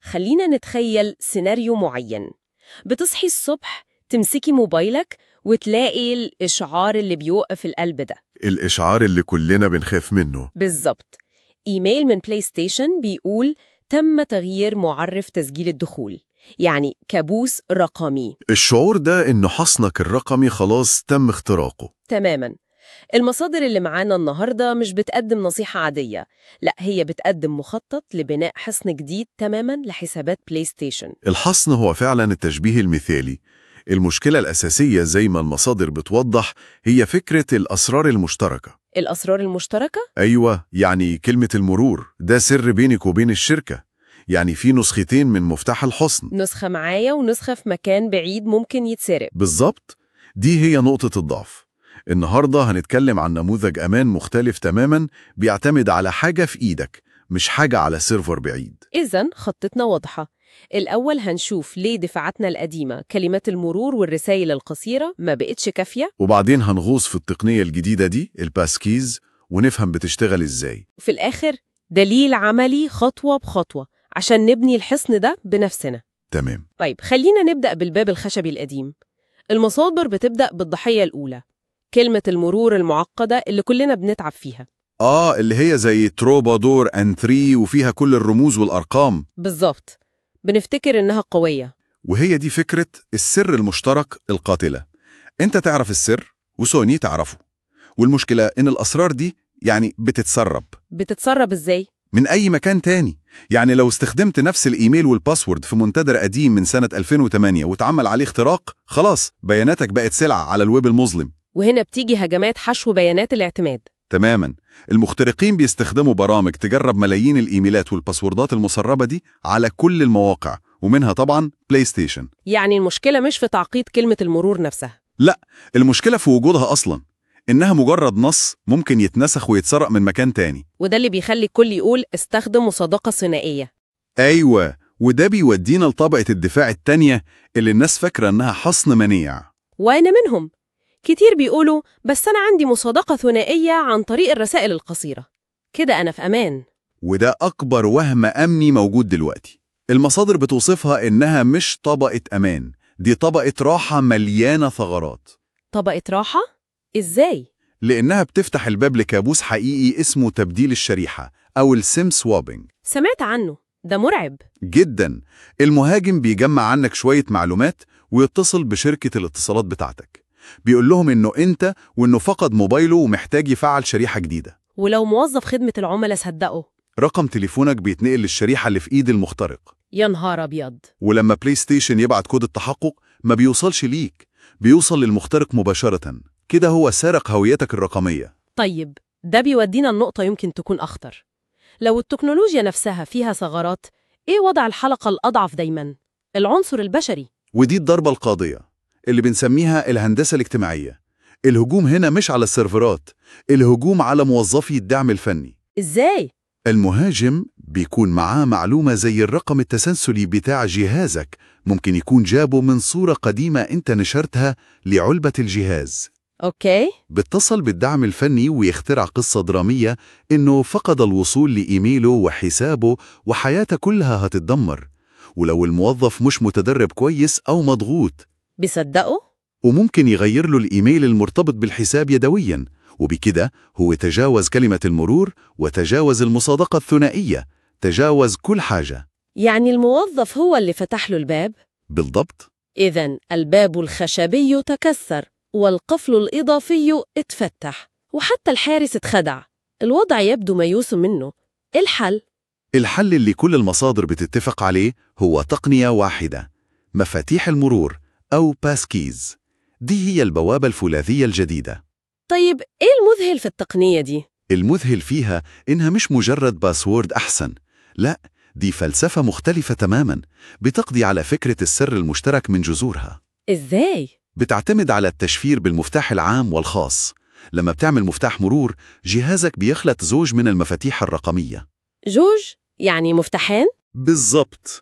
خلينا نتخيل سيناريو معين بتصحي الصبح تمسكي موبايلك وتلاقي الإشعار اللي بيوقف القلب ده الإشعار اللي كلنا بنخاف منه بالظبط إيميل من بلاي ستيشن بيقول تم تغيير معرف تسجيل الدخول يعني كابوس رقمي الشعور ده إنه حصنك الرقمي خلاص تم اختراقه تماما المصادر اللي معانا النهاردة مش بتقدم نصيحة عادية لا هي بتقدم مخطط لبناء حصن جديد تماما لحسابات بلاي ستيشن الحصن هو فعلا التشبيه المثالي المشكلة الأساسية زي ما المصادر بتوضح هي فكرة الأسرار المشتركة الأسرار المشتركة أيوة يعني كلمة المرور ده سر بينك وبين الشركة يعني في نسختين من مفتاح الحصن نسخة معايا ونسخة في مكان بعيد ممكن يتسرق بالظبط دي هي نقطة الضعف النهاردة هنتكلم عن نموذج أمان مختلف تماما بيعتمد على حاجة في إيدك مش حاجة على سيرفر بعيد إذا خطتنا واضحة الأول هنشوف ليه دفاعاتنا القديمة كلمات المرور والرسائل القصيرة ما بقتش كافية وبعدين هنغوص في التقنية الجديدة دي الباسكيز ونفهم بتشتغل إزاي وفي الآخر دليل عملي خطوة بخطوة عشان نبني الحصن ده بنفسنا تمام طيب خلينا نبدأ بالباب الخشبي القديم المصادر بتبدأ بالضحية الأولى كلمة المرور المعقدة اللي كلنا بنتعب فيها آه اللي هي زي تروبادور أن 3 وفيها كل الرموز والأرقام بالظبط بنفتكر إنها قوية وهي دي فكرة السر المشترك القاتلة انت تعرف السر وسوني تعرفه والمشكلة ان الأسرار دي يعني بتتسرب بتتسرب إزاي؟ من أي مكان تاني يعني لو استخدمت نفس الإيميل والباسورد في منتدر قديم من سنة 2008 واتعمل عليه اختراق خلاص بياناتك بقت سلعة على الويب المظلم وهنا بتيجي هجمات حشو بيانات الاعتماد تماما المخترقين بيستخدموا برامج تجرب ملايين الإيميلات والباسوردات المسربة دي على كل المواقع ومنها طبعا بلاي ستيشن يعني المشكلة مش في تعقيد كلمة المرور نفسها المشكلة في وجودها أصلا إنها مجرد نص ممكن يتنسخ ويتسرق من مكان تاني وده اللي بيخلي الكل يقول استخدم مصادقة ثنائية أيوة وده بيودينا لطبقة الدفاع التانية اللي الناس فاكرة إنها حصن منيع وأنا منهم كتير بيقولوا بس أنا عندي مصادقة ثنائية عن طريق الرسائل القصيرة كده أنا في أمان وده أكبر وهم أمني موجود دلوقتي المصادر بتوصفها إنها مش طبقة أمان دي طبقة راحة مليانة ثغرات طبقة راحة؟ إزاي؟ لأنها بتفتح الباب لكابوس حقيقي اسمه تبديل الشريحة أو السيم سوابنج سمعت عنه ده مرعب جدا المهاجم بيجمع عنك شوية معلومات ويتصل بشركة الاتصالات بتاعتك بيقول لهم إنه أنت وإنه فقد موبايله ومحتاج يفعل شريحة جديدة ولو موظف خدمة العملاء صدقه رقم تليفونك بيتنقل للشريحة اللي في إيد المخترق يا نهار أبيض ولما بلاي ستيشن يبعت كود التحقق ما بيوصلش ليك بيوصل للمخترق مباشرة كده هو سارق هويتك الرقمية طيب ده بيودينا النقطة يمكن تكون أخطر لو التكنولوجيا نفسها فيها ثغرات إيه وضع الحلقة الأضعف دايما؟ العنصر البشري ودي الضربة القاضية اللي بنسميها الهندسة الاجتماعية الهجوم هنا مش على السيرفرات الهجوم على موظفي الدعم الفني إزاي؟ المهاجم بيكون معاه معلومة زي الرقم التسلسلي بتاع جهازك ممكن يكون جابه من صورة قديمة انت نشرتها لعلبة الجهاز أوكي بيتصل بالدعم الفني ويخترع قصة درامية إنه فقد الوصول لإيميله وحسابه وحياته كلها هتتدمر ولو الموظف مش متدرب كويس أو مضغوط بيصدقوا؟ وممكن يغير له الإيميل المرتبط بالحساب يدوياً وبكده هو تجاوز كلمة المرور وتجاوز المصادقة الثنائية تجاوز كل حاجة يعني الموظف هو اللي فتح له الباب؟ بالضبط إذا الباب الخشبي تكسر والقفل الإضافي اتفتح وحتى الحارس اتخدع الوضع يبدو ميؤوس منه الحل الحل اللي كل المصادر بتتفق عليه هو تقنية واحدة مفاتيح المرور أو باسكيز دي هي البوابة الفولاذية الجديدة طيب إيه المذهل في التقنية دي؟ المذهل فيها إنها مش مجرد باسورد أحسن لا دي فلسفة مختلفة تماما بتقضي على فكرة السر المشترك من جذورها إزاي؟ بتعتمد على التشفير بالمفتاح العام والخاص لما بتعمل مفتاح مرور جهازك بيخلط زوج من المفاتيح الرقمية جوج؟ يعني مفتاحين؟ بالضبط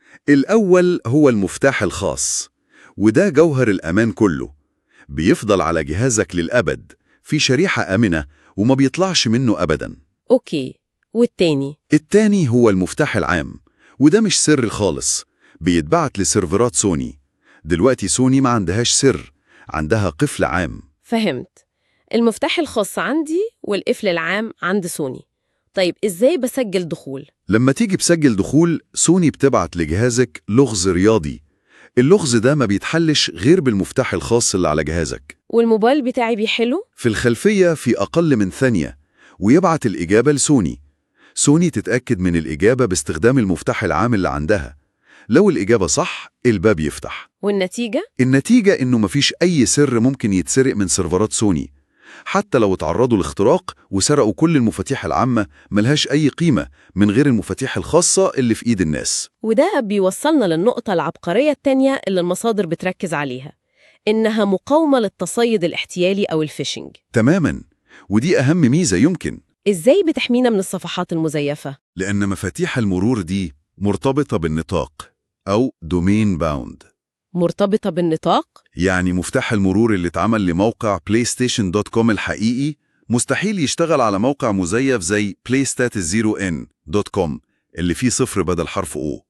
الأول هو المفتاح الخاص وده جوهر الأمان كله بيفضل على جهازك للأبد في شريحة آمنة وما بيطلعش منه أبدا أوكي والتاني؟ التاني هو المفتاح العام وده مش سر خالص بيتبعت لسيرفرات سوني دلوقتي سوني ما عندهاش سر عندها قفل عام فهمت المفتاح الخاص عندي والقفل العام عند سوني طيب إزاي بسجل دخول؟ لما تيجي بسجل دخول سوني بتبعت لجهازك لغز رياضي اللغز ده ما بيتحلش غير بالمفتاح الخاص اللي على جهازك والموبايل بتاعي بيحله؟ في الخلفية في أقل من ثانية ويبعت الإجابة لسوني سوني تتأكد من الإجابة باستخدام المفتاح العام اللي عندها لو الإجابة صح الباب يفتح والنتيجة؟ النتيجة إنه مفيش أي سر ممكن يتسرق من سيرفرات سوني حتى لو اتعرضوا لاختراق وسرقوا كل المفاتيح العامة ملهاش أي قيمة من غير المفاتيح الخاصة اللي في إيد الناس وده بيوصلنا للنقطة العبقرية التانية اللي المصادر بتركز عليها إنها مقاومة للتصيد الاحتيالي أو الفيشنج تماما ودي أهم ميزة يمكن إزاي بتحمينا من الصفحات المزيفة؟ لأن مفاتيح المرور دي مرتبطة بالنطاق أو دومين باوند مرتبطة بالنطاق؟ يعني مفتاح المرور اللي اتعمل لموقع PlayStation.com الحقيقي مستحيل يشتغل على موقع مزيف زي PlayStat0n.com اللي فيه صفر بدل حرف O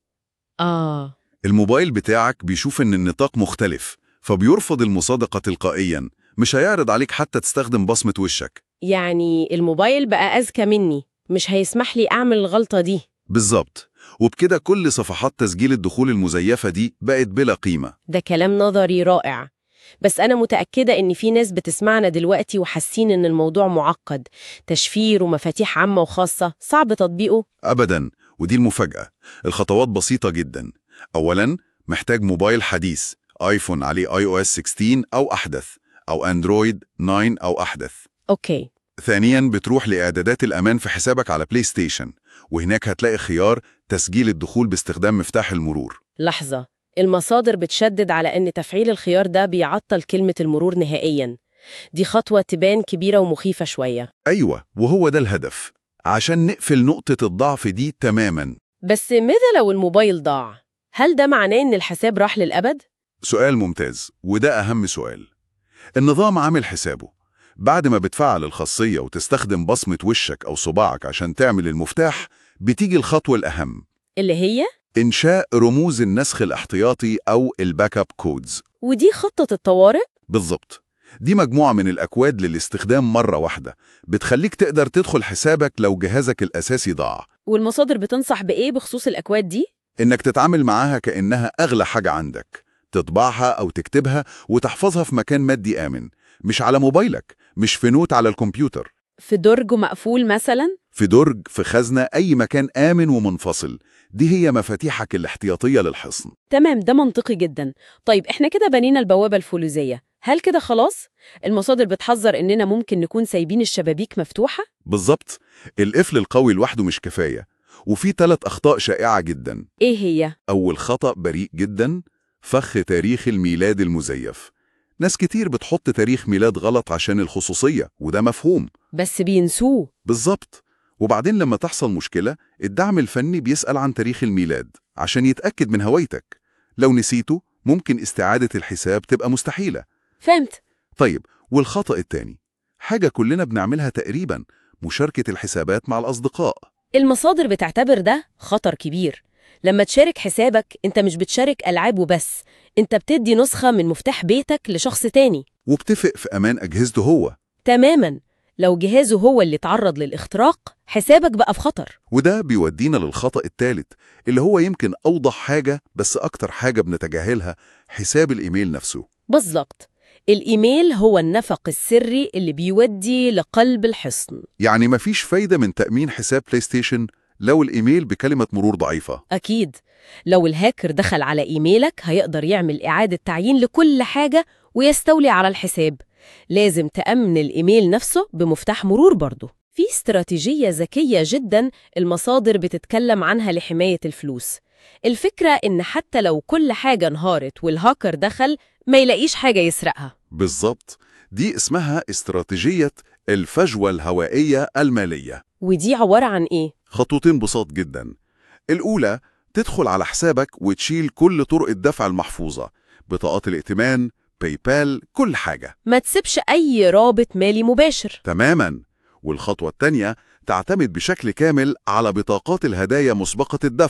آه الموبايل بتاعك بيشوف إن النطاق مختلف فبيرفض المصادقة تلقائيا مش هيعرض عليك حتى تستخدم بصمة وشك يعني الموبايل بقى أذكى مني مش هيسمح لي أعمل الغلطة دي بالظبط وبكده كل صفحات تسجيل الدخول المزيفة دي بقت بلا قيمة ده كلام نظري رائع بس أنا متأكدة إن في ناس بتسمعنا دلوقتي وحاسين إن الموضوع معقد تشفير ومفاتيح عامة وخاصة صعب تطبيقه أبدا ودي المفاجأة الخطوات بسيطة جدا أولا محتاج موبايل حديث آيفون عليه اي او اس 16 أو أحدث أو أندرويد 9 أو أحدث أوكي ثانيا بتروح لإعدادات الأمان في حسابك على بلاي ستيشن وهناك هتلاقي خيار تسجيل الدخول باستخدام مفتاح المرور لحظة المصادر بتشدد على إن تفعيل الخيار ده بيعطل كلمة المرور نهائياً دي خطوة تبان كبيرة ومخيفة شوية أيوة وهو ده الهدف عشان نقفل نقطة الضعف دي تماما بس ماذا لو الموبايل ضاع؟ هل ده معناه إن الحساب راح للأبد؟ سؤال ممتاز وده أهم سؤال النظام عامل حسابه بعد ما بتفعل الخاصية وتستخدم بصمة وشك أو صباعك عشان تعمل المفتاح بتيجي الخطوة الأهم اللي هي؟ إنشاء رموز النسخ الاحتياطي أو الباك اب كودز ودي خطة الطوارئ؟ بالظبط دي مجموعة من الأكواد للاستخدام مرة واحدة بتخليك تقدر تدخل حسابك لو جهازك الأساسي ضاع والمصادر بتنصح بإيه بخصوص الأكواد دي؟ إنك تتعامل معاها كأنها أغلى حاجة عندك تطبعها أو تكتبها وتحفظها في مكان مادي آمن مش على موبايلك مش في نوت على الكمبيوتر في درج مقفول مثلاً؟ في درج في خزنة أي مكان آمن ومنفصل دي هي مفاتيحك الاحتياطية للحصن تمام ده منطقي جدا طيب احنا كده بنينا البوابة الفلوزية هل كده خلاص؟ المصادر بتحذر إننا ممكن نكون سايبين الشبابيك مفتوحة؟ بالظبط القفل القوي لوحده مش كفاية وفي ثلاث أخطاء شائعة جدا إيه هي؟ أول خطأ بريء جدا فخ تاريخ الميلاد المزيف ناس كتير بتحط تاريخ ميلاد غلط عشان الخصوصية وده مفهوم بس بينسوه بالظبط وبعدين لما تحصل مشكلة الدعم الفني بيسأل عن تاريخ الميلاد عشان يتأكد من هويتك لو نسيته ممكن استعادة الحساب تبقى مستحيلة فهمت طيب والخطأ التاني حاجة كلنا بنعملها تقريبا مشاركة الحسابات مع الأصدقاء المصادر بتعتبر ده خطر كبير لما تشارك حسابك انت مش بتشارك ألعاب وبس انت بتدي نسخة من مفتاح بيتك لشخص تاني وبتفق في أمان أجهزته هو تماما لو جهازه هو اللي اتعرض للاختراق حسابك بقى في خطر وده بيودينا للخطأ الثالث اللي هو يمكن أوضح حاجة بس أكتر حاجة بنتجاهلها حساب الإيميل نفسه بالظبط الإيميل هو النفق السري اللي بيودي لقلب الحصن يعني مفيش فايدة من تأمين حساب بلاي ستيشن لو الإيميل بكلمة مرور ضعيفة أكيد لو الهاكر دخل على إيميلك هيقدر يعمل إعادة تعيين لكل حاجة ويستولي على الحساب لازم تأمن الإيميل نفسه بمفتاح مرور برضه في استراتيجية ذكية جدا المصادر بتتكلم عنها لحماية الفلوس الفكرة إن حتى لو كل حاجة انهارت والهاكر دخل ما يلاقيش حاجة يسرقها بالظبط دي اسمها استراتيجية الفجوة الهوائية المالية ودي عبارة عن إيه؟ خطوتين بساط جدا الأولى تدخل على حسابك وتشيل كل طرق الدفع المحفوظة بطاقات الائتمان باي بال كل حاجة ما تسيبش أي رابط مالي مباشر تماما والخطوة التانية تعتمد بشكل كامل على بطاقات الهدايا مسبقة الدفع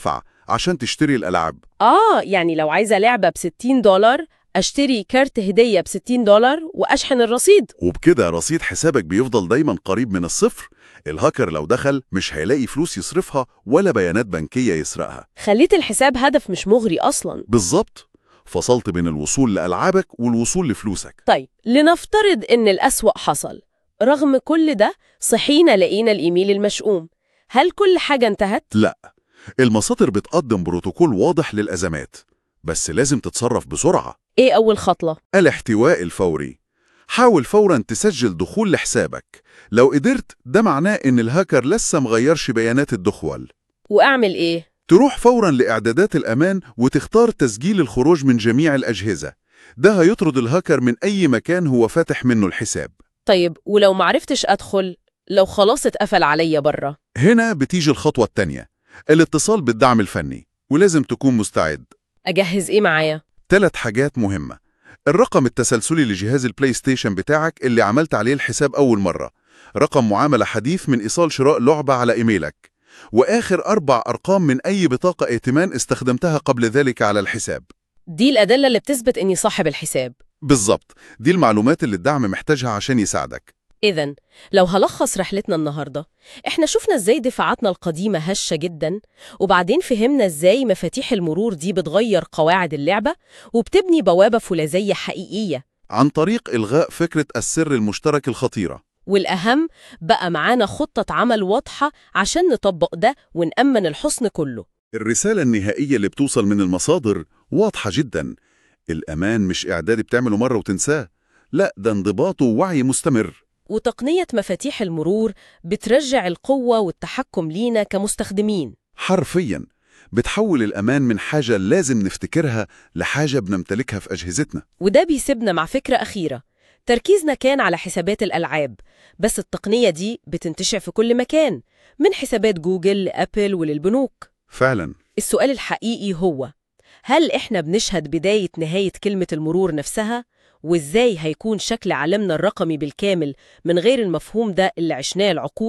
عشان تشتري الألعاب آه يعني لو عايزة لعبة ب 60 دولار أشتري كارت هدية ب 60 دولار وأشحن الرصيد وبكده رصيد حسابك بيفضل دايما قريب من الصفر الهاكر لو دخل مش هيلاقي فلوس يصرفها ولا بيانات بنكية يسرقها خليت الحساب هدف مش مغري أصلاً بالظبط فصلت بين الوصول لألعابك والوصول لفلوسك طيب لنفترض إن الأسوأ حصل رغم كل ده صحينا لقينا الإيميل المشؤوم هل كل حاجة انتهت؟ لا المصادر بتقدم بروتوكول واضح للأزمات بس لازم تتصرف بسرعة إيه أول خطوة؟ الاحتواء الفوري حاول فورا تسجل دخول لحسابك لو قدرت ده معناه ان الهاكر لسه مغيرش بيانات الدخول وأعمل إيه؟ تروح فورا لإعدادات الأمان وتختار تسجيل الخروج من جميع الأجهزة ده هيطرد الهاكر من أي مكان هو فاتح منه الحساب طيب ولو معرفتش أدخل لو خلاص اتقفل عليا بره هنا بتيجي الخطوة التانية الاتصال بالدعم الفني ولازم تكون مستعد أجهز إيه معايا؟ ثلاث حاجات مهمة الرقم التسلسلي لجهاز البلاي ستيشن بتاعك اللي عملت عليه الحساب أول مرة رقم معاملة حديث من إيصال شراء لعبة على إيميلك وآخر أربع أرقام من أي بطاقة ائتمان استخدمتها قبل ذلك على الحساب دي الأدلة اللي بتثبت إني صاحب الحساب بالظبط دي المعلومات اللي الدعم محتاجها عشان يساعدك إذا لو هلخص رحلتنا النهاردة إحنا شفنا إزاي دفاعاتنا القديمة هشة جدا وبعدين فهمنا إزاي مفاتيح المرور دي بتغير قواعد اللعبة وبتبني بوابة فولاذية حقيقية عن طريق إلغاء فكرة السر المشترك الخطيرة والأهم بقى معانا خطة عمل واضحة عشان نطبق ده ونأمن الحصن كله الرسالة النهائية اللي بتوصل من المصادر واضحة جدا الأمان مش إعداد بتعمله مرة وتنساه لا ده انضباط ووعي مستمر وتقنية مفاتيح المرور بترجع القوة والتحكم لينا كمستخدمين حرفيا بتحول الأمان من حاجة لازم نفتكرها لحاجة بنمتلكها في أجهزتنا وده بيسيبنا مع فكرة أخيرة تركيزنا كان على حسابات الألعاب بس التقنية دي بتنتشر في كل مكان من حسابات جوجل لأبل وللبنوك فعلا السؤال الحقيقي هو هل إحنا بنشهد بداية نهاية كلمة المرور نفسها؟ وإزاي هيكون شكل عالمنا الرقمي بالكامل من غير المفهوم ده اللي عشناه العقود؟